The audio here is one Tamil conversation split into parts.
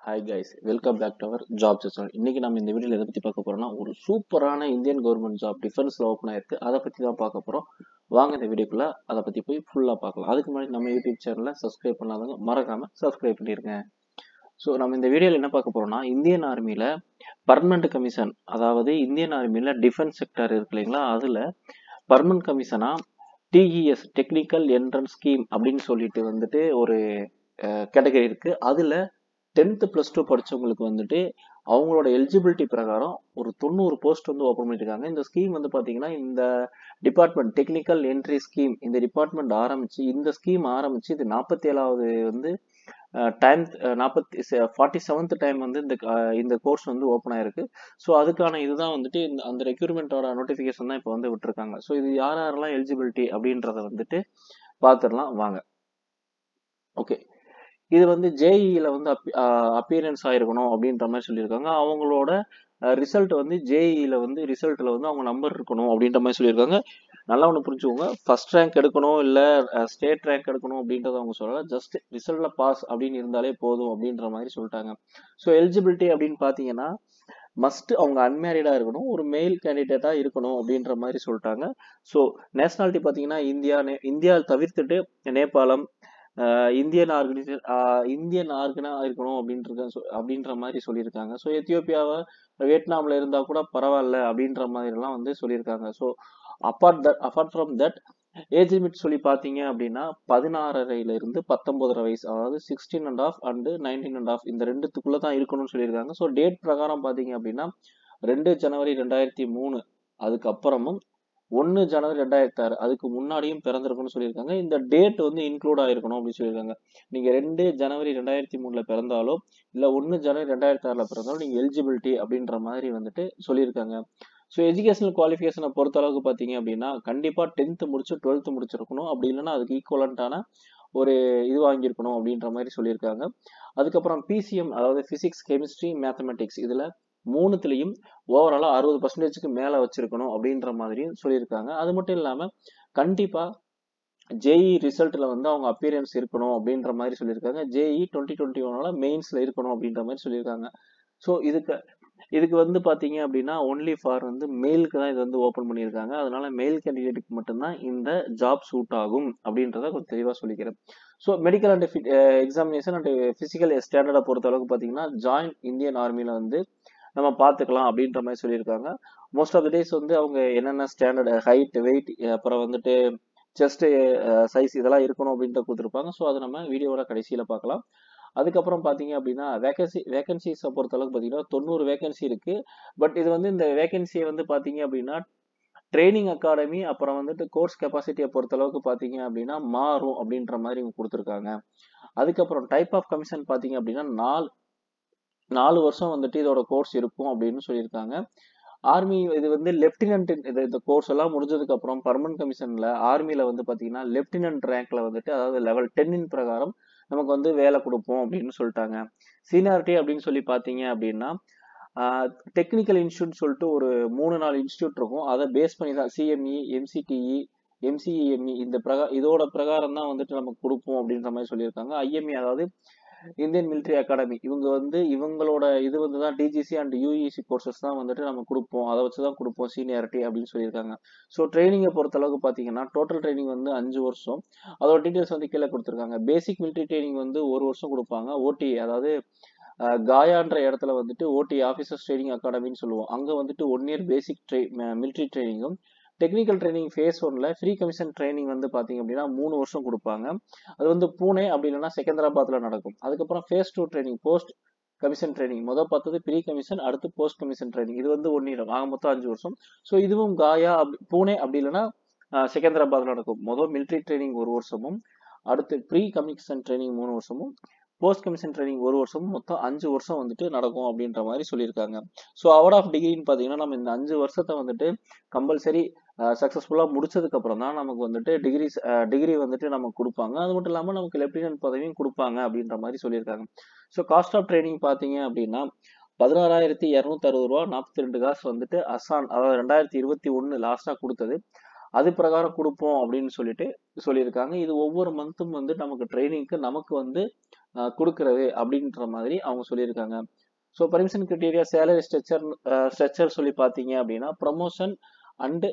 hi guys welcome back to our job session இன்னைக்கு நம்ம இந்த வீடியோவில் எதை பற்றி பார்க்க போறோம்னா ஒரு சூப்பரான இந்தியன் கவர்மெண்ட் ஜாப் டிஃபென்ஸில் ஓப்பன் ஆயிருக்கு அதை பற்றி தான் பார்க்க போகிறோம் வாங்க இந்த வீடியோக்குள்ள அதை பற்றி போய் ஃபுல்லாக பார்க்கலாம் அதுக்கு முன்னாடி நம்ம யூடியூப் சேனலை சப்ஸ்கிரைப் பண்ணாதவங்க மறக்காம சப்ஸ்கிரைப் பண்ணிருங்க ஸோ நம்ம இந்த வீடியோவில் என்ன பார்க்க போறோம்னா இந்தியன் ஆர்மியில் பர்மனண்ட் கமிஷன் அதாவது இந்தியன் ஆர்மியில் டிஃபென்ஸ் செக்டர் இருக்கு இல்லைங்களா அதில் பர்மனன்ட் கமிஷனாக டிஇஎஸ் டெக்னிக்கல் என்ட்ரன்ஸ் ஸ்கீம் அப்படின்னு சொல்லிட்டு வந்துட்டு ஒரு கேட்டகரி இருக்கு அதில் டென்த்து ப்ளஸ் டூ படித்தவங்களுக்கு வந்துட்டு அவங்களோட எலிஜிபிலிட்டி பிரகாரம் ஒரு தொண்ணூறு போஸ்ட் வந்து ஓப்பன் பண்ணியிருக்காங்க இந்த ஸ்கீம் வந்து பார்த்தீங்கன்னா இந்த டிபார்ட்மெண்ட் டெக்னிக்கல் என்ட்ரி ஸ்கீம் இந்த டிபார்ட்மெண்ட் ஆரம்பிச்சு இந்த ஸ்கீம் ஆரம்பிச்சு இது நாற்பத்தி ஏழாவது வந்து டைம் நாற்பத்தி ஃபார்ட்டி செவன்த் டைம் வந்து இந்த இந்த கோர்ஸ் வந்து ஓப்பன் ஆயிருக்கு ஸோ அதுக்கான இதுதான் வந்துட்டு இந்த அந்த ரெக்யூர்மெண்ட்டோட நோட்டிஃபிகேஷன் தான் இப்போ வந்து விட்டுருக்காங்க ஸோ இது யார் யாரெல்லாம் எலிஜிபிலிட்டி அப்படின்றத வந்துட்டு பார்த்துடலாம் வாங்க ஓகே இது வந்து ஜேஇல வந்து அப்பியரன்ஸ் ஆயிருக்கணும் அப்படின்ற மாதிரி சொல்லியிருக்காங்க அவங்களோட ரிசல்ட் வந்து ஜேஇல வந்து ரிசல்ட்ல வந்து அவங்க நம்பர் இருக்கணும் அப்படின்ற மாதிரி சொல்லியிருக்காங்க நல்லா ஒன்று புரிஞ்சுக்கோங்க ஃபர்ஸ்ட் ரேங்க் எடுக்கணும் இல்லை ஸ்டேட் ரேங்க் எடுக்கணும் அப்படின்றத அவங்க சொல்லல ஜஸ்ட் ரிசல்ட்ல பாஸ் அப்படின்னு இருந்தாலே போதும் அப்படின்ற மாதிரி சொல்லிட்டாங்க ஸோ எலிஜிபிலிட்டி அப்படின்னு பார்த்தீங்கன்னா மஸ்ட் அவங்க அன்மேரிடா இருக்கணும் ஒரு மெயில் கேண்டிடேட்டா இருக்கணும் அப்படின்ற மாதிரி சொல்லிட்டாங்க ஸோ நேஷனாலிட்டி பார்த்தீங்கன்னா இந்தியா இந்தியா தவிர்த்துட்டு நேபாளம் இந்தியன் ஆர்கனைசேஷன் இந்தியன் ஆர்கனா இருக்கணும் அப்படின்ற அப்படின்ற மாதிரி சொல்லியிருக்காங்க ஸோ எத்தியோப்பியாவை வியட்நாமில் இருந்தால் கூட பரவாயில்ல அப்படின்ற மாதிரிலாம் வந்து சொல்லியிருக்காங்க so apart that apart from that age limit சொல்லி பார்த்தீங்க அப்படின்னா பதினாறரைல இருந்து பத்தொன்பதரை வயசு அதாவது sixteen and half and nineteen and half இந்த ரெண்டுத்துக்குள்ள தான் இருக்கணும்னு சொல்லியிருக்காங்க ஸோ டேட் பிரகாரம் பார்த்தீங்க அப்படின்னா ரெண்டு ஜனவரி ரெண்டாயிரத்தி மூணு அதுக்கப்புறமும் ஒன்று ஜனவரி ரெண்டாயிரத்தி ஆறு அதுக்கு முன்னாடியும் பிறந்திருக்குன்னு சொல்லியிருக்காங்க இந்த டேட் வந்து இன்க்ளூட் ஆயிருக்கணும் அப்படின்னு சொல்லியிருக்காங்க நீங்க ரெண்டு ஜனவரி ரெண்டாயிரத்தி மூணுல பிறந்தாலோ இல்லை ஒன்று ஜனவரி ரெண்டாயிரத்தி ஆறுல பிறந்தாலும் நீங்க எலிஜிபிலிட்டி அப்படின்ற மாதிரி வந்துட்டு சொல்லியிருக்காங்க ஸோ எஜுகேஷனல் குவாலிஃபிகேஷனை பொறுத்த அளவுக்கு பார்த்தீங்க அப்படின்னா கண்டிப்பாக டென்த்து முடிச்சு டுவெல்த்து முடிச்சிருக்கணும் அப்படி இல்லைன்னா அதுக்கு ஈக்குவலண்ட்டான ஒரு இது வாங்கியிருக்கணும் அப்படின்ற மாதிரி சொல்லியிருக்காங்க அதுக்கப்புறம் பிசிஎம் அதாவது ஃபிசிக்ஸ் கெமிஸ்ட்ரி மேத்தமெட்டிக்ஸ் இதில் மூணுத்துலேயும் ஓவராலாக அறுபது பர்சன்டேஜுக்கு மேலே வச்சிருக்கணும் அப்படின்ற மாதிரியும் சொல்லியிருக்காங்க அது மட்டும் இல்லாமல் கண்டிப்பாக ஜேஇ ரிசல்ட்டில் வந்து அவங்க அப்பியரன்ஸ் இருக்கணும் அப்படின்ற மாதிரி சொல்லியிருக்காங்க ஜேஇ டுவெண்ட்டி டுவெண்ட்டி ஒன்னால மெயின்ஸில் இருக்கணும் அப்படின்ற மாதிரி சொல்லியிருக்காங்க ஸோ இதுக்கு இதுக்கு வந்து பார்த்தீங்க அப்படின்னா ஒன்லி ஃபார் வந்து மெயிலுக்கு தான் இது வந்து ஓப்பன் பண்ணியிருக்காங்க அதனால மெயில் கேண்டிடேட்டுக்கு மட்டும்தான் இந்த ஜாப் சூட் ஆகும் அப்படின்றத கொஞ்சம் தெளிவாக சொல்லிக்கிறேன் so medical and examination and physical ஸ்டாண்டர்டை பொறுத்த அளவுக்கு பார்த்தீங்கன்னா ஜாயின்ட் இந்தியன் ஆர்மியில் வந்து நம்ம பார்த்துக்கலாம் அப்படின்ற மாதிரி சொல்லியிருக்காங்க மோஸ்ட் ஆஃப் த டேஸ் வந்து அவங்க என்னென்ன ஸ்டாண்டர்ட் ஹைட் வெயிட் அப்புறம் வந்துட்டு செஸ்ட் சைஸ் இதெல்லாம் இருக்கணும் அப்படின்ட்டு கொடுத்துருப்பாங்க ஸோ அதை நம்ம வீடியோவோட கடைசியில் பார்க்கலாம் அதுக்கப்புறம் பார்த்தீங்க அப்படின்னா வேகன்சி வேகன்சிஸை பொறுத்தளவுக்கு பார்த்தீங்கன்னா தொண்ணூறு வேகன்சி இருக்கு பட் இது வந்து இந்த வேகன்சியை வந்து பார்த்தீங்க அப்படின்னா ட்ரைனிங் அகாடமி அப்புறம் வந்துட்டு கோர்ஸ் கெப்பாசிட்டியை பொறுத்தளவுக்கு பார்த்தீங்க அப்படின்னா மாறும் அப்படின்ற மாதிரி இவங்க கொடுத்துருக்காங்க அதுக்கப்புறம் டைப் ஆஃப் கமிஷன் பார்த்தீங்க அப்படின்னா நாலு நாலு வருஷம் வந்துட்டு இதோட கோர்ஸ் இருக்கும் அப்படின்னு சொல்லியிருக்காங்க ஆர்மி இது வந்து லெப்டினன்ட் இது இந்த கோர்ஸ் எல்லாம் முடிஞ்சதுக்கு அப்புறம் பர்மனன்ட் கமிஷன்ல ஆர்மியில வந்து பாத்தீங்கன்னா லெப்டினன்ட் ரேங்க்ல வந்துட்டு அதாவது லெவல் டென்னின் பிரகாரம் நமக்கு வந்து வேலை கொடுப்போம் அப்படின்னு சொல்லிட்டாங்க சீனியாரிட்டி அப்படின்னு சொல்லி பார்த்தீங்க அப்படின்னா டெக்னிக்கல் இன்ஸ்டியூட் சொல்லிட்டு ஒரு மூணு நாலு இன்ஸ்டியூட் இருக்கும் அதை பேஸ் பண்ணி தான் சிஎம்இ எம்சிடிஇ எம்சிஇஎம்இ இந்த பிரகா இதோட பிரகாரம் தான் வந்துட்டு நமக்கு கொடுப்போம் அப்படின்ற மாதிரி சொல்லியிருக்காங்க ஐஎம்இ அதாவது இந்தியன் மிலிட்ரி அகாடமி இவங்க வந்து இவங்களோட இது வந்து தான் டிஜிசி அண்ட் யூஇசி கோர்சஸ் தான் வந்துட்டு நம்ம கொடுப்போம் அதை வச்சு தான் கொடுப்போம் சீனியாரிட்டி அப்படின்னு சொல்லியிருக்காங்க ஸோ ட்ரைனிங்கை பொறுத்த அளவுக்கு பார்த்தீங்கன்னா டோட்டல் ட்ரைனிங் வந்து அஞ்சு வருஷம் அதோட டீட்டெயில்ஸ் வந்து கீழே கொடுத்துருக்காங்க பேசிக் மிலிட்ரி ட்ரைனிங் வந்து ஒரு வருஷம் கொடுப்பாங்க ஓடி அதாவது காயான்ற இடத்துல வந்துட்டு ஓடி ஆஃபீஸர்ஸ் ட்ரைனிங் அகாடமின்னு சொல்லுவோம் அங்கே வந்துட்டு ஒன் இயர் பேசிக் ட்ரை மிலிட்ரி ட்ரைனிங்கும் டெக்னிக்கல் ட்ரைனிங் ஃபேஸ் ஒன்ல ஃப்ரீ கமிஷன் ட்ரைனிங் வந்து பாத்தீங்க அப்படின்னா மூணு வருஷம் கொடுப்பாங்க அது வந்து பூனே அப்படி இல்லைன்னா செகந்திராபாத்ல நடக்கும் அதுக்கப்புறம் phase two training post commission training முதல் பார்த்தது ப்ரீ கமிஷன் அடுத்து போஸ்ட் கமிஷன் ட்ரைனிங் இது வந்து ஒன் இயர் ஆக மொத்தம் அஞ்சு வருஷம் ஸோ இதுவும் காயா அப்படி பூனே அப்படி இல்லைன்னா செகந்திராபாத்ல நடக்கும் முதல் மிலிட்ரி ட்ரைனிங் ஒரு வருஷமும் அடுத்து ப்ரீ கமிஷன் ட்ரைனிங் மூணு வருஷமும் போஸ்ட் கமிஷன் ட்ரைனிங் ஒரு வருஷமும் மொத்தம் அஞ்சு வருஷம் வந்துட்டு நடக்கும் அப்படின்ற மாதிரி சொல்லியிருக்காங்க ஸோ அவார்ட் ஆஃப் டிகிரின்னு பார்த்தீங்கன்னா நம்ம இந்த அஞ்சு வருஷத்தை வந்துட்டு கம்பல்சரி சக்ஸஸ்ஃபுல்லாக முடிச்சதுக்கு அப்புறம் தான் நமக்கு வந்துட்டு டிகிரி டிகிரி வந்துட்டு நமக்கு கொடுப்பாங்க அது மட்டும் இல்லாமல் நமக்கு லெப்டினன்ட் பதவியும் கொடுப்பாங்க அப்படின்ற மாதிரி சொல்லியிருக்காங்க ஸோ காஸ்ட் ஆஃப் ட்ரைனிங் பார்த்தீங்க அப்படின்னா பதினாறாயிரத்தி இரநூத்தி அறுபது ரூபா நாற்பத்தி ரெண்டு காசு வந்துட்டு அசான் அதாவது ரெண்டாயிரத்தி இருபத்தி ஒன்று லாஸ்ட்டாக கொடுத்தது அது பிரகாரம் கொடுப்போம் அப்படின்னு சொல்லிட்டு சொல்லியிருக்காங்க இது ஒவ்வொரு மந்த்தும் வந்து நமக்கு ட்ரைனிங்க்கு நமக்கு வந்து கொடுக்கறது அப்படின்ற மாதிரி அவங்க சொல்லியிருக்காங்க so permission criteria salary structure structure சொல்லி பார்த்தீங்க அப்படின்னா ப்ரமோஷன் அண்டு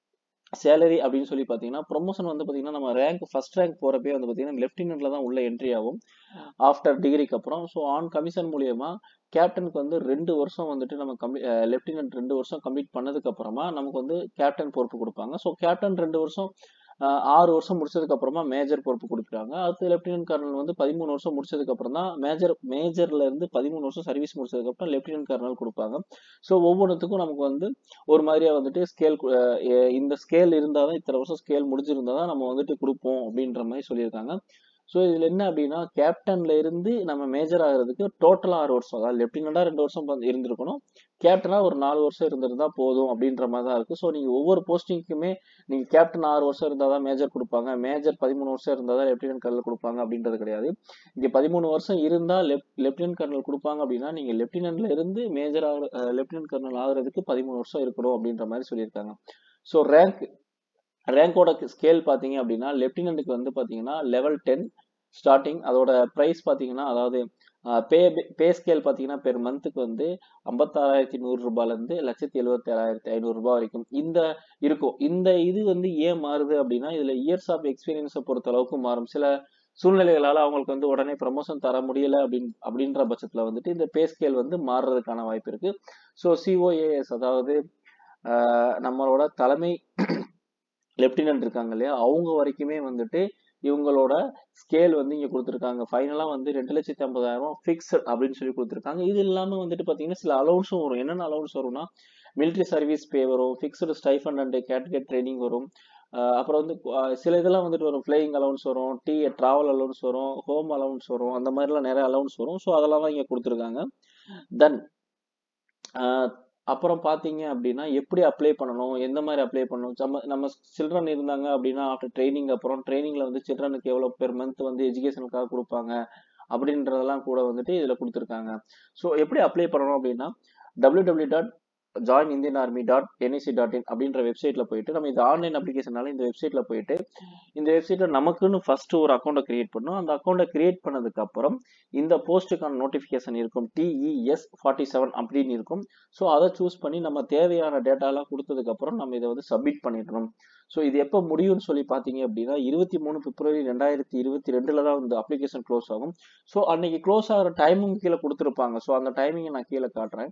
சேலரி அப்படின்னு சொல்லி பார்த்தீங்கன்னா ப்ரொமோஷன் வந்து பார்த்தீங்கன்னா நம்ம ரேங்க் ஃபர்ஸ்ட் ரேங்க் போகிறப்பே வந்து பார்த்தீங்கன்னா லெஃப்டினெண்ட்ல தான் உள்ள என்ட்ரி ஆகும் ஆஃப்டர் டிகிரிக்கு அப்புறம் ஸோ ஆன் கமிஷன் மூலியமா கேப்டனுக்கு வந்து ரெண்டு வருஷம் வந்துட்டு நம்ம கம்மி லெஃப்டினன்ட் ரெண்டு வருஷம் கம்ப்ளீட் பண்ணதுக்கு அப்புறமா நமக்கு வந்து கேப்டன் பொறுப்பு கொடுப்பாங்க ஸோ கேப்டன் ரெண்டு வருஷம் ஆறு வருஷம் முடிச்சதுக்கு அப்புறமா மேஜர் பொறுப்பு கொடுக்குறாங்க அடுத்து லெப்டினன்ட் கர்னல் வந்து பதிமூணு வருஷம் முடிச்சதுக்கு அப்புறம் தான் மேஜர் மேஜர்ல இருந்து பதிமூணு வருஷம் சர்வீஸ் முடிச்சதுக்கு அப்புறம் லெப்டினன்ட் கர்னல் கொடுப்பாங்க ஸோ ஒவ்வொன்றுத்துக்கும் நமக்கு வந்து ஒரு மாதிரியா வந்துட்டு ஸ்கேல் இந்த ஸ்கேல் இருந்தால் தான் இத்தனை வருஷம் ஸ்கேல் முடிஞ்சிருந்தா தான் நம்ம வந்துட்டு கொடுப்போம் அப்படின்ற மாதிரி சொல்லியிருக்காங்க ஸோ இதில் என்ன அப்படின்னா கேப்டன்ல இருந்து நம்ம மேஜர் ஆகிறதுக்கு டோட்டலாக ஆறு வருஷம் அதாவது லெப்டினண்டா ரெண்டு வருஷம் இருந்திருக்கணும் கேப்டனா ஒரு நாலு வருஷம் இருந்திருந்தா போதும் அப்படின்ற மாதிரி தான் இருக்கு ஸோ நீங்க ஒவ்வொரு போஸ்டிங்க்குமே நீங்க கேப்டன் ஆறு வருஷம் இருந்தால் தான் மேஜர் கொடுப்பாங்க மேஜர் பதிமூணு வருஷம் இருந்தால் தான் லெப்டினன்ட் கர்னல் கொடுப்பாங்க அப்படின்றது கிடையாது இங்க பதிமூணு வருஷம் இருந்தா லெப்டினன்ட் கர்னல் கொடுப்பாங்க அப்படின்னா நீங்க லெப்டினன்ட்ல இருந்து மேஜர் ஆகிற லெப்டினன்ட் கர்னல் ஆகுறதுக்கு பதிமூணு வருஷம் இருக்கணும் அப்படின்ற மாதிரி சொல்லியிருக்காங்க ஸோ ரேங்க் ரேங்கோட ஸ்கேல் பார்த்தீங்க அப்படின்னா லெப்டினன்ட்டுக்கு வந்து பார்த்தீங்கன்னா லெவல் டென் ஸ்டார்டிங் அதோட ப்ரைஸ் பார்த்தீங்கன்னா அதாவது பே பே ஸ்கேல் பார்த்தீங்கன்னா பெர் மந்த்துக்கு வந்து ஐம்பத்தாறாயிரத்தி நூறு ரூபாயிலேருந்து லட்சத்தி எழுபத்தி ஏழாயிரத்தி ஐநூறு ரூபாய் வரைக்கும் இந்த இருக்கும் இந்த இது வந்து ஏன் மாறுது அப்படின்னா இதில் இயர்ஸ் ஆஃப் எக்ஸ்பீரியன்ஸை பொறுத்த அளவுக்கு மாறும் சில சூழ்நிலைகளால் அவங்களுக்கு வந்து உடனே ப்ரமோஷன் தர முடியல அப்படின்னு அப்படின்ற பட்சத்தில் வந்துட்டு இந்த பே ஸ்கேல் வந்து மாறுறதுக்கான வாய்ப்பு இருக்கு ஸோ சிஓஏஎஸ் அதாவது நம்மளோட தலைமை லெப்டினன்ட் இருக்காங்க இல்லையா அவங்க வரைக்குமே வந்துட்டு இவங்களோட ஸ்கேல் வந்து இங்க கொடுத்துருக்காங்க ஃபைனலாக வந்து ரெண்டு லட்சத்தி ஐம்பதாயிரம் ஃபிக்ஸட் அப்படின்னு சொல்லி கொடுத்துருக்காங்க இது இல்லாமல் வந்துட்டு பார்த்தீங்கன்னா சில அலௌன்ஸும் வரும் என்னென்ன அலௌன்ஸ் வரும்னா மிலிட்ரி சர்வீஸ் பே வரும் fixed stipend and cadet training வரும் அப்புறம் வந்து சில இதெல்லாம் வந்துட்டு வரும் ஃப்ளையிங் அலௌன்ஸ் வரும் டீ ட்ராவல் அலௌன்ஸ் வரும் ஹோம் அலௌன்ஸ் வரும் அந்த மாதிரிலாம் நிறைய அலௌன்ஸ் வரும் ஸோ அதெல்லாம் தான் இங்கே கொடுத்துருக்காங்க தென் அப்புறம் பார்த்தீங்க அப்படின்னா எப்படி அப்ளை பண்ணணும் எந்த மாதிரி அப்ளை பண்ணணும் நம்ம நம்ம சில்ட்ரன் இருந்தாங்க அப்படின்னா ஆஃப்டர் ட்ரைனிங் அப்புறம் ட்ரைனிங்ல வந்து சில்ட்ரனுக்கு எவ்வளோ பெர் மந்த் வந்து எஜுகேஷனுக்காக கொடுப்பாங்க அப்படின்றதெல்லாம் கூட வந்துட்டு இதில் கொடுத்துருக்காங்க ஸோ எப்படி அப்ளை பண்ணணும் அப்படின்னா W W dot join Indian army dot NIC dot in அப்படின்ற வெப்சைட்ல போயிட்டு நம்ம இது ஆன்லைன் அப்ளிகேஷனால இந்த வெப்சைட்ல போயிட்டு இந்த வெப்சைட்ல நமக்குன்னு ஃபர்ஸ்ட் ஒரு அக்கௌண்ட்டை கிரியேட் பண்ணணும் அந்த அக்கௌண்ட்டை கிரியேட் பண்ணதுக்கு அப்புறம் இந்த போஸ்ட்டுக்கான நோட்டிஃபிகேஷன் இருக்கும் டிஇஎஸ் ஃபார்ட்டி செவன் அப்படின்னு இருக்கும் ஸோ அதை சூஸ் பண்ணி நம்ம தேவையான டேட்டாலாம் கொடுத்ததுக்கு அப்புறம் நம்ம இதை வந்து சப்மிட் பண்ணிடணும் ஸோ இது எப்போ முடியும்னு சொல்லி பார்த்தீங்க அப்படின்னா இருபத்தி மூணு பிப்ரவரி ரெண்டாயிரத்தி இருபத்தி ரெண்டுல தான் இந்த அப்ளிகேஷன் க்ளோஸ் ஆகும் ஸோ அன்னைக்கு க்ளோஸ் ஆகிற டைமிங் கீழே கொடுத்துருப்பாங்க ஸோ அந்த டைமிங்கை நான் கீழே காட்டுறேன்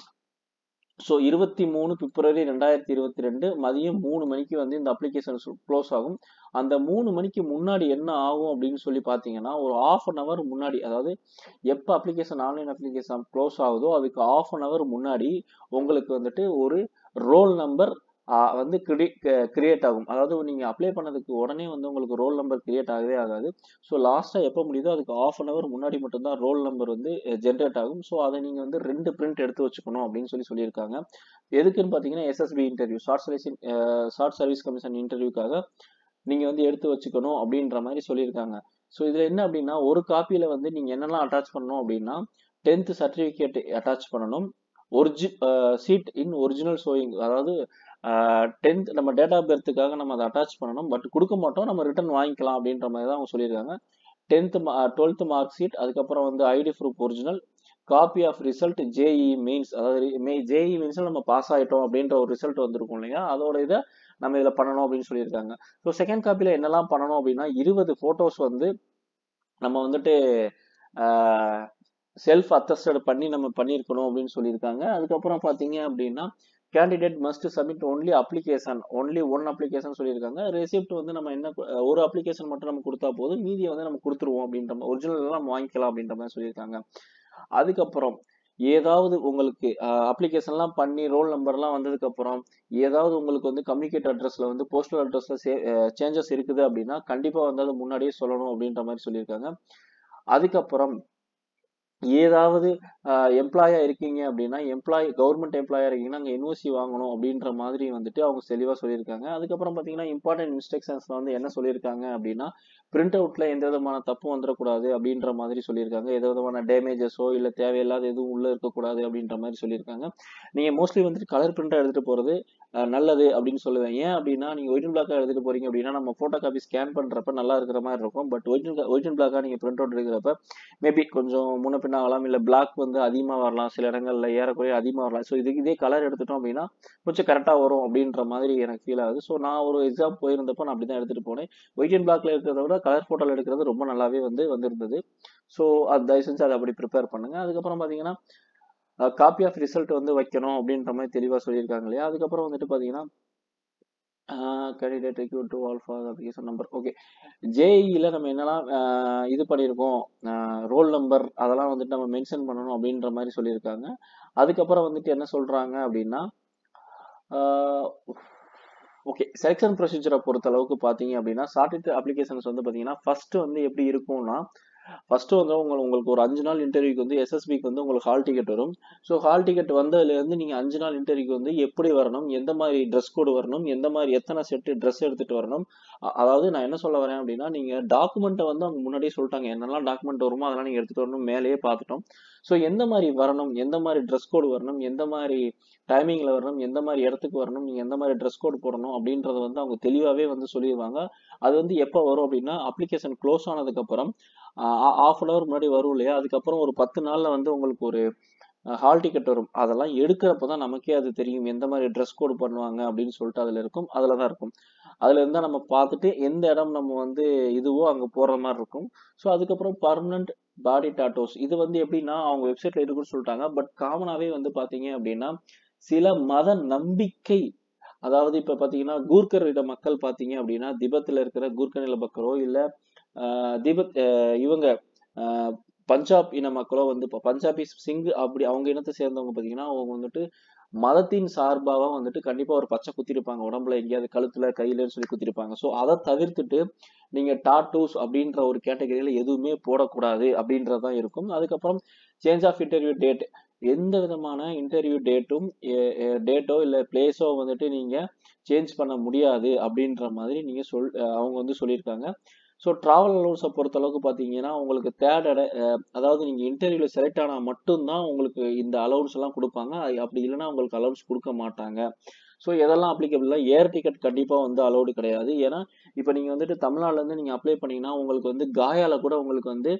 ஸோ இருபத்தி மூணு பிப்ரவரி ரெண்டாயிரத்தி இருபத்தி ரெண்டு மதியம் மூணு மணிக்கு வந்து இந்த அப்ளிகேஷன் க்ளோஸ் ஆகும் அந்த மூணு மணிக்கு முன்னாடி என்ன ஆகும் அப்படின்னு சொல்லி பார்த்தீங்கன்னா ஒரு ஆஃப் அன் ஹவர் முன்னாடி அதாவது எப்போ அப்ளிகேஷன் ஆன்லைன் அப்ளிகேஷன் க்ளோஸ் ஆகுதோ அதுக்கு ஆஃப் அன் ஹவர் முன்னாடி உங்களுக்கு வந்துட்டு ஒரு ரோல் நம்பர் வந்து கிரியேட் ஆகும் அதாவது நீங்கள் அப்ளை பண்ணதுக்கு உடனே வந்து உங்களுக்கு ரோல் நம்பர் கிரியேட் ஆகவே ஆகாது ஸோ லாஸ்ட்டாக எப்போ முடியுதோ அதுக்கு ஆஃப் அன் ஹவர் முன்னாடி மட்டும்தான் ரோல் நம்பர் வந்து ஜென்ரேட் ஆகும் ஸோ அதை நீங்கள் வந்து ரெண்டு பிரிண்ட் எடுத்து வச்சுக்கணும் அப்படின்னு சொல்லி சொல்லியிருக்காங்க எதுக்குன்னு பார்த்தீங்கன்னா SSB interview short service short service commission இன்டர்வியூக்காக நீங்கள் வந்து எடுத்து வச்சுக்கணும் அப்படின்ற மாதிரி சொல்லியிருக்காங்க ஸோ இதில் என்ன அப்படின்னா ஒரு காப்பியில் வந்து நீங்கள் என்னெல்லாம் அட்டாச் பண்ணணும் அப்படின்னா டென்த் சர்டிஃபிகேட் அட்டாச் பண்ணணும் ஒரிஜி சீட் இன் ஒரிஜினல் ஷோயிங் அதாவது டென்த் நம்ம டேட் ஆஃப் பர்த்துக்காக நம்ம அதை அட்டாச் பண்ணணும் பட் கொடுக்க மாட்டோம் நம்ம ரிட்டர்ன் வாங்கிக்கலாம் அப்படின்ற மாதிரி தான் அவங்க சொல்லியிருக்காங்க டென்த்து டுவெல்த் மார்க் ஷீட் அதுக்கப்புறம் வந்து ID proof original copy of result JEE mains அதாவது ஜேஇ மெயின்ஸில் நம்ம பாஸ் ஆகிட்டோம் அப்படின்ற ஒரு ரிசல்ட் வந்திருக்கும் இல்லையா அதோட இதை நம்ம இதில் பண்ணணும் அப்படின்னு சொல்லியிருக்காங்க ஸோ செகண்ட் காப்பியில் என்னெல்லாம் பண்ணணும் அப்படின்னா இருபது ஃபோட்டோஸ் வந்து நம்ம வந்துட்டு செல்ஃப் அத்தஸ்டட் பண்ணி நம்ம பண்ணியிருக்கணும் அப்படின்னு சொல்லியிருக்காங்க அதுக்கப்புறம் பார்த்தீங்க அப்படின்னா candidate must submit only application only one application சொல்லியிருக்காங்க ரெசிப்ட் வந்து நம்ம என்ன ஒரு அப்ளிகேஷன் மட்டும் நம்ம கொடுத்தா போதும் மீதியை வந்து நம்ம கொடுத்துருவோம் அப்படின்ற மாதிரி ஒரிஜினல் நம்ம வாங்கிக்கலாம் அப்படின்ற மாதிரி சொல்லியிருக்காங்க அதுக்கப்புறம் ஏதாவது உங்களுக்கு அப்ளிகேஷன்லாம் பண்ணி ரோல் நம்பர்லாம் வந்ததுக்கு அப்புறம் ஏதாவது உங்களுக்கு வந்து கம்யூனிகேட் அட்ரஸ்ல வந்து போஸ்டல் அட்ரஸ்ல சேஞ்சஸ் இருக்குது அப்படின்னா கண்டிப்பா வந்து அது முன்னாடியே சொல்லணும் அப்படின்ற மாதிரி சொல்லியிருக்காங்க அதுக்கப்புறம் ஏதாவது எம்ப்ளாயா இருக்கீங்க அப்படின்னா எம்ப்ளாய் கவர்மெண்ட் எம்ப்ளாயா இருக்கீங்கன்னா அங்கே என்ஓசி வாங்கணும் அப்படின்ற மாதிரி வந்துட்டு அவங்க தெளிவாக சொல்லியிருக்காங்க அதுக்கப்புறம் பார்த்தீங்கன்னா இம்பார்ட்டன்ட் இன்ஸ்ட்ரக்ஷன்ஸ்ல வந்து என்ன சொல்லியிருக்காங்க அப்படின்னா பிரிண்ட் அவுட்ல எந்த விதமான தப்பும் வந்துடக்கூடாது அப்படின்ற மாதிரி சொல்லியிருக்காங்க எந்த விதமான டேமேஜஸோ இல்லை தேவையில்லாத எதுவும் உள்ள இருக்கக்கூடாது அப்படின்ற மாதிரி சொல்லியிருக்காங்க நீங்கள் மோஸ்ட்லி வந்துட்டு கலர் பிரிண்டா எடுத்துட்டு போறது அஹ், நல்லது அப்படின்னு சொல்லுவேன் ஏன் அப்படின்னா நீங்கள் ஒயிட் பிளாக்கா எடுத்துட்டு போறீங்க அப்படின்னா நம்ம ஃபோட்டோ காப்பி ஸ்கேன் பண்றப்ப நல்லா இருக்கிற மாதிரி இருக்கும் பட் ஒயிட் ஒயிட் பிளாக்கா நீங்கள் பிரிண்ட் அவுட் எடுக்கிறப்ப மேபி கொஞ்சம் முன்ன பின்ன ஆகலாம் இல்லை பிளாக் வந்து அதிகமாக வரலாம் சில இடங்கள்ல ஏறக்குறைய அதிகமாக வரலாம் ஸோ இதுக்கு இதே கலர் எடுத்துட்டோம் அப்படின்னா கொஞ்சம் கரெக்டாக வரும் அப்படின்ற மாதிரி எனக்கு ஃபீல் ஆகுது ஸோ நான் ஒரு எக்ஸாம் போயிருந்தப்போ நான் அப்படி தான் எடுத்துகிட்டு போனேன் ஒயிட் அண்ட் பிளாக்ல இருக்கிறத விட கலர் ஃபோட்டோவில் எடுக்கிறது ரொம்ப நல்லாவே வந்து வந்திருந்தது ஸோ அது தயவு செஞ்சு அதை அப்படி ப்ரிப்பேர் பண்ணுங்க அதுக்கப்புறம் பார்த்தீங்கன்னா காப்பி ஆஃப் ரிசல்ட் வந்து வைக்கணும் அப்படின்ற மாதிரி தெளிவாக சொல்லியிருக்காங்க இல்லையா அதுக்கப்புறம் வந்துட்டு பார்த்தீங்கன்னா candidate required to all for application number okay ஜேஇல நம்ம என்னெல்லாம் ஆஹ் இது பண்ணியிருக்கோம் ரோல் நம்பர் அதெல்லாம் வந்துட்டு நம்ம மென்ஷன் பண்ணணும் அப்படின்ற மாதிரி சொல்லியிருக்காங்க அதுக்கப்புறம் வந்துட்டு என்ன சொல்றாங்க அப்படின்னா ஓகே செலெக்ஷன் ப்ரொசீஜரை பொறுத்த அளவுக்கு பார்த்தீங்க அப்படின்னா சார்டிஃபிகேட் அப்ளிகேஷன்ஸ் வந்து பார்த்தீங்கன்னா ஃபர்ஸ்ட் வந்து எப்படி இருக்கும்னா ஃபர்ஸ்ட் வந்து உங்களுக்கு உங்களுக்கு ஒரு அஞ்சு நாள் இன்டர்வியூக்கு வந்து எஸ்எஸ்பிக்கு வந்து உங்களுக்கு ஹால் டிக்கெட் வரும் ஸோ ஹால் டிக்கெட் வந்ததுலேருந்து நீங்கள் அஞ்சு நாள் இன்டர்வியூக்கு வந்து எப்படி வரணும் எந்த மாதிரி ட்ரெஸ் கோடு வரணும் எந்த மாதிரி எத்தனை செட்டு ட்ரெஸ் எடுத்துட்டு வரணும் அ- அதாவது நான் என்ன சொல்ல வரேன் அப்படின்னா நீங்கள் டாக்குமெண்ட்டை வந்து அவங்க முன்னாடியே சொல்லிட்டாங்க என்னெல்லாம் டாக்குமெண்ட் வருமோ அதெல்லாம் நீங்கள் எடுத்துட்டு வரணும் மேலேயே பார்த்துட்டோம் ஸோ எந்த மாதிரி வரணும் எந்த மாதிரி ட்ரெஸ் கோடு வரணும் எந்த மாதிரி டைமிங்கில் வரணும் எந்த மாதிரி இடத்துக்கு வரணும் நீங்கள் எந்த மாதிரி ட்ரெஸ் கோட் போடணும் அப்படின்றத வந்து அவங்க தெளிவாகவே வந்து சொல்லிடுவாங்க அது வந்து எப்போ வரும் அப்படின்னா அப்ளிகேஷன் க்ளோஸ் ஆனதுக்கப்புறம் ஆஃப் அன் ஹவர் முன்னாடி வரும் இல்லையா அதுக்கப்புறம் ஒரு பத்து நாளில் வந்து உங்களுக்கு ஒரு ஹால் டிக்கெட் வரும் அதெல்லாம் எடுக்கிறப்ப தான் நமக்கே அது தெரியும் எந்த மாதிரி ட்ரெஸ் கோட் பண்ணுவாங்க அப்படின்னு சொல்லிட்டு அதில் இருக்கும் அதில் தான் இருக்கும் அதில் இருந்தால் நம்ம பார்த்துட்டு எந்த இடம் நம்ம வந்து இதுவோ அங்கே போகிற மாதிரி இருக்கும் ஸோ அதுக்கப்புறம் பர்மனண்ட் பாடி டாட்டோஸ் இது வந்து எப்படின்னா அவங்க வெப்சைட்ல இருக்குன்னு சொல்லிட்டாங்க பட் காமனாகவே வந்து பார்த்தீங்க அப்படின்னா சில மத நம்பிக்கை அதாவது இப்ப பாத்தீங்கன்னா கூர்க்கர் இட மக்கள் பாத்தீங்க அப்படின்னா திபெத்ல இருக்கிற கூர்க்கர் நில மக்களோ இல்ல ஆஹ் திபெத் ஆஹ் இவங்க ஆஹ் பஞ்சாப் இன மக்களோ வந்து இப்ப பஞ்சாபி சிங் அப்படி அவங்க இனத்தை சேர்ந்தவங்க பாத்தீங்கன்னா அவங்க வந்துட்டு மதத்தின் சார்பாக வந்துட்டு கண்டிப்பா ஒரு பச்சை குத்திருப்பாங்க உடம்புல எங்கேயாவது கழுத்துல கையிலன்னு சொல்லி குத்திருப்பாங்க ஸோ அதை தவிர்த்துட்டு நீங்க டாட்டூஸ் அப்படின்ற ஒரு கேட்டகரியில எதுவுமே போடக்கூடாது அப்படின்றதுதான் இருக்கும் அதுக்கப்புறம் சேஞ்ச் ஆஃப் இன்டர்வியூ டேட் எந்த விதமான இன்டர்வியூ டேட்டும் டேட்டோ இல்ல பிளேஸோ வந்துட்டு நீங்க சேஞ்ச் பண்ண முடியாது அப்படின்ற மாதிரி நீங்க சொல் அஹ் அவங்க வந்து சொல்லியிருக்காங்க ஸோ ட்ராவல் அலவுன்ஸை பொறுத்த அளவுக்கு பார்த்தீங்கன்னா உங்களுக்கு தேர்ட் இட அஹ் அதாவது நீங்கள் இன்டர்வியூவில் செலக்ட் ஆனால் மட்டும்தான் உங்களுக்கு இந்த அலவுன்ஸ் எல்லாம் கொடுப்பாங்க அது அப்படி இல்லைன்னா உங்களுக்கு அலவுன்ஸ் கொடுக்க மாட்டாங்க ஸோ எதெல்லாம் அப்ளிகபிள் ஏர் டிக்கெட் கண்டிப்பாக வந்து அலௌடு கிடையாது ஏன்னா இப்போ நீங்கள் வந்துட்டு தமிழ்நாட்டிலேருந்து நீங்கள் அப்ளை பண்ணீங்கன்னா உங்களுக்கு வந்து காயால கூட உங்களுக்கு வந்து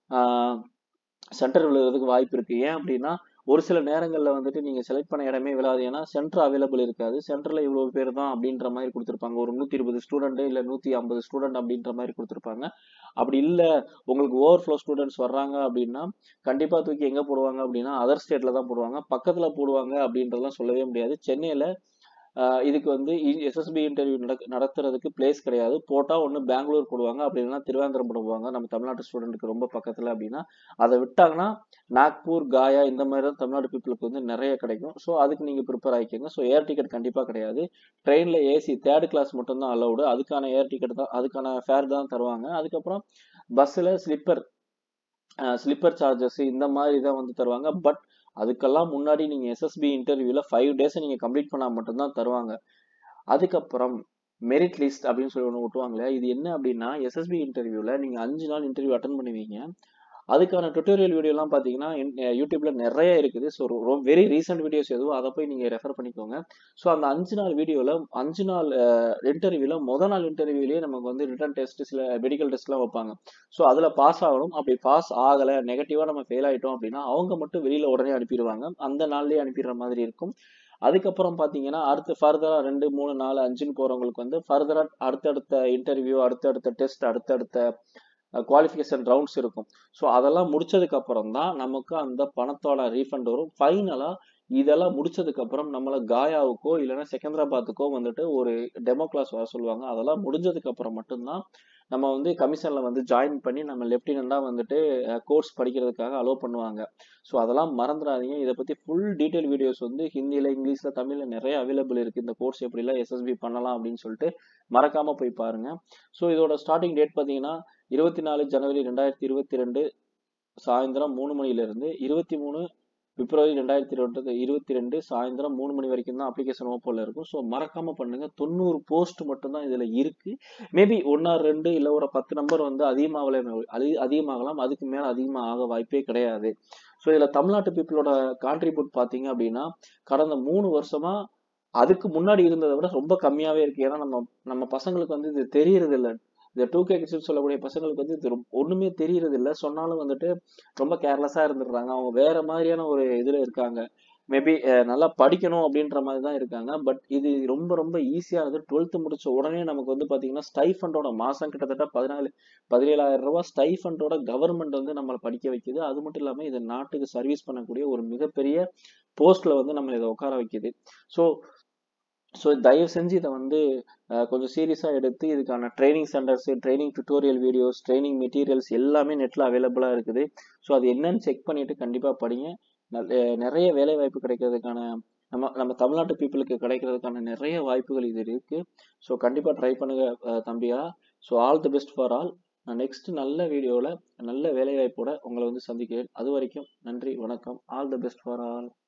சென்டர் விழுகிறதுக்கு வாய்ப்பு இருக்கு ஏன் அப்படின்னா ஒரு சில நேரங்களில் வந்துட்டு நீங்கள் செலக்ட் பண்ண இடமே விழாது ஏன்னா சென்டர் அவைலபிள் இருக்காது சென்டரில் இவ்வளோ பேர் தான் அப்படின்ற மாதிரி கொடுத்துருப்பாங்க ஒரு நூற்றி இருபது ஸ்டூடெண்ட் இல்லை நூற்றி ஐம்பது ஸ்டூடெண்ட் அப்படின்ற மாதிரி கொடுத்துருப்பாங்க அப்படி இல்லை உங்களுக்கு ஓவர்ஃப்ளோ ஸ்டூடெண்ட்ஸ் வர்றாங்க அப்படின்னா கண்டிப்பாக தூக்கி எங்கே போடுவாங்க அப்படின்னா அதர் ஸ்டேட்டில் தான் போடுவாங்க பக்கத்தில் போடுவாங்க அப்படின்றதெல்லாம் சொல்லவே முடியாது சென்னையில் இதுக்கு வந்து எஸ்எஸ்பி இன்டர்வியூ நடத்துறதுக்கு பிளேஸ் கிடையாது போட்டால் ஒன்று பெங்களூர் போடுவாங்க அப்படி இல்லைன்னா திருவாந்திரம் போடுவாங்க நம்ம தமிழ்நாட்டு ஸ்டூடெண்ட்டுக்கு ரொம்ப பக்கத்தில் அப்படின்னா அதை விட்டாங்கன்னா நாக்பூர் காயா இந்த மாதிரி தான் தமிழ்நாடு பீப்புளுக்கு வந்து நிறைய கிடைக்கும் ஸோ அதுக்கு நீங்கள் ப்ரிப்பேர் ஆகிக்கோங்க ஸோ ஏர் டிக்கெட் கண்டிப்பாக கிடையாது ட்ரெயினில் ஏசி தேர்ட் கிளாஸ் மட்டும்தான் அலௌடு அதுக்கான ஏர் டிக்கெட் தான் அதுக்கான ஃபேர் தான் தருவாங்க அதுக்கப்புறம் பஸ்ஸில் ஸ்லிப்பர் ஸ்லிப்பர் சார்ஜஸ் இந்த மாதிரி தான் வந்து தருவாங்க பட் அதுக்கெல்லாம் முன்னாடி நீங்க எஸ்எஸ்பி இன்டர்வியூல ஃபைவ் டேஸ் நீங்க கம்ப்ளீட் பண்ணா மட்டும்தான் தருவாங்க அதுக்கப்புறம் மெரிட் லிஸ்ட் அப்படின்னு சொல்லி ஒன்று விட்டுவாங்களே இது என்ன அப்படின்னா எஸ்எஸ்பி இன்டர்வியூல நீங்க அஞ்சு நாள் இன்டர்வியூ அட்டன் பண்ணுவீங்க அதுக்கான டுட்டோரியல் வீடியோலாம் பார்த்தீங்கன்னா யூடியூப்ல நிறைய இருக்குது ஸோ ரொம்ப வெரி ரீசெண்ட் வீடியோஸ் எதுவும் அதை போய் நீங்கள் ரெஃபர் பண்ணிக்கோங்க ஸோ அந்த அஞ்சு நாள் வீடியோவில் அஞ்சு நாள் இன்டர்வியூவில் முதல் நாள் இன்டர்வியூலேயே நமக்கு வந்து ரிட்டன் டெஸ்ட் சில மெடிக்கல் டெஸ்ட்லாம் வைப்பாங்க ஸோ அதில் பாஸ் ஆகணும் அப்படி பாஸ் ஆகலை நெகட்டிவாக நம்ம ஃபெயில் ஆகிட்டோம் அப்படின்னா அவங்க மட்டும் வெளியில் உடனே அனுப்பிடுவாங்க அந்த நாள்லேயே அனுப்பிடுற மாதிரி இருக்கும் அதுக்கப்புறம் பார்த்தீங்கன்னா அடுத்து ஃபர்தராக ரெண்டு மூணு நாலு அஞ்சுன்னு போகிறவங்களுக்கு வந்து ஃபர்தராக அடுத்தடுத்த இன்டர்வியூ அடுத்தடுத்த டெஸ்ட் அடுத்தடுத்த குவாலிஃபிகேஷன் ரவுண்ட்ஸ் இருக்கும் ஸோ அதெல்லாம் முடிச்சதுக்கு அப்புறம் தான் நமக்கு அந்த பணத்தோட ரீஃபண்ட் வரும் ஃபைனலாக இதெல்லாம் முடிச்சதுக்கு அப்புறம் நம்மள காயாவுக்கோ இல்லைன்னா செகந்திராபாத்துக்கோ வந்துட்டு ஒரு டெமோ கிளாஸ் வர சொல்லுவாங்க அதெல்லாம் முடிஞ்சதுக்கு அப்புறம் மட்டும்தான் நம்ம வந்து கமிஷன்ல வந்து ஜாயின் பண்ணி நம்ம லெப்டினண்டா வந்துட்டு கோர்ஸ் படிக்கிறதுக்காக அலோவ் பண்ணுவாங்க ஸோ அதெல்லாம் மறந்துடாதீங்க இதை பத்தி ஃபுல் டீட்டெயில் வீடியோஸ் வந்து ஹிந்தியில இங்கிலீஷ்ல தமிழ்ல நிறைய அவைலபிள் இருக்கு இந்த கோர்ஸ் எப்படிலாம் எஸ்எஸ்பி பண்ணலாம் அப்படின்னு சொல்லிட்டு மறக்காம போய் பாருங்க ஸோ இதோட ஸ்டார்டிங் டேட் பார்த்தீங்கன்னா இருபத்தி நாலு ஜனவரி ரெண்டாயிரத்தி இருபத்தி ரெண்டு சாயந்தரம் மூணு மணிலேருந்து இருபத்தி மூணு பிப்ரவரி ரெண்டாயிரத்தி இருபத்தி இருபத்தி ரெண்டு சாயந்தரம் மூணு மணி வரைக்கும் தான் அப்ளிகேஷன் ஓப்பனில் இருக்கும் ஸோ மறக்காம பண்ணுங்க தொண்ணூறு போஸ்ட் மட்டும்தான் இதில் இருக்கு மேபி ஒன்னா ரெண்டு இல்லை ஒரு பத்து நம்பர் வந்து அதிகமாகல அதிகமாகலாம் அதுக்கு மேலே அதிகமாக ஆக வாய்ப்பே கிடையாது ஸோ இதில் தமிழ்நாட்டு பீப்புளோட கான்ட்ரிபியூட் பார்த்தீங்க அப்படின்னா கடந்த மூணு வருஷமா அதுக்கு முன்னாடி இருந்ததை விட ரொம்ப கம்மியாவே இருக்கு ஏன்னா நம்ம நம்ம பசங்களுக்கு வந்து இது தெரியறது இல்லை இந்த டூ கே கிட்ஸ் சொல்லக்கூடிய பசங்களுக்கு வந்து இது ரொம்ப- ஒண்ணுமே தெரியறது இல்லை சொன்னாலும் வந்துட்டு ரொம்ப கேர்லெஸ்ஸா இருந்துடுறாங்க அவங்க வேற மாதிரியான ஒரு இதுல இருக்காங்க மேபி நல்லா படிக்கணும் அப்படின்ற மாதிரி தான் இருக்காங்க பட் இது ரொம்ப ரொம்ப ஈஸியானது டுவெல்த் முடிச்ச உடனே நமக்கு வந்து பாத்தீங்கன்னா ஸ்டைஃபண்டோட மாசம் கிட்டத்தட்ட பதினாலு பதினேழாயிரம் ரூபாய் ஸ்டைஃபண்டோட கவர்மெண்ட் வந்து நம்மளை படிக்க வைக்குது அது மட்டும் இல்லாம இது நாட்டுக்கு சர்வீஸ் பண்ணக்கூடிய ஒரு மிகப்பெரிய போஸ்ட்ல வந்து நம்மளை இதை உட்கார வைக்குது ஸோ ஸோ தயவு செஞ்சு இதை வந்து அஹ், கொஞ்சம் சீரியஸாக எடுத்து இதுக்கான training centres training tutorial videos training materials எல்லாமே நெட்டில் அவைலபிளாக இருக்குது ஸோ அது என்னன்னு செக் பண்ணிட்டு கண்டிப்பாக படிங்க நல்ல- அஹ், நிறைய வேலை வாய்ப்பு கிடைக்கிறதுக்கான நம்ம நம்ம தமிழ்நாட்டு பீப்புளுக்கு கிடைக்கிறதுக்கான நிறைய வாய்ப்புகள் இது இருக்கு ஸோ கண்டிப்பாக ட்ரை பண்ணுங்க அஹ், தம்பியா so all the best for all நான் நெக்ஸ்ட் நல்ல வீடியோவில் நல்ல வேலை வாய்ப்போட உங்களை வந்து சந்திக்கிறேன் அது வரைக்கும் நன்றி வணக்கம் all the best for all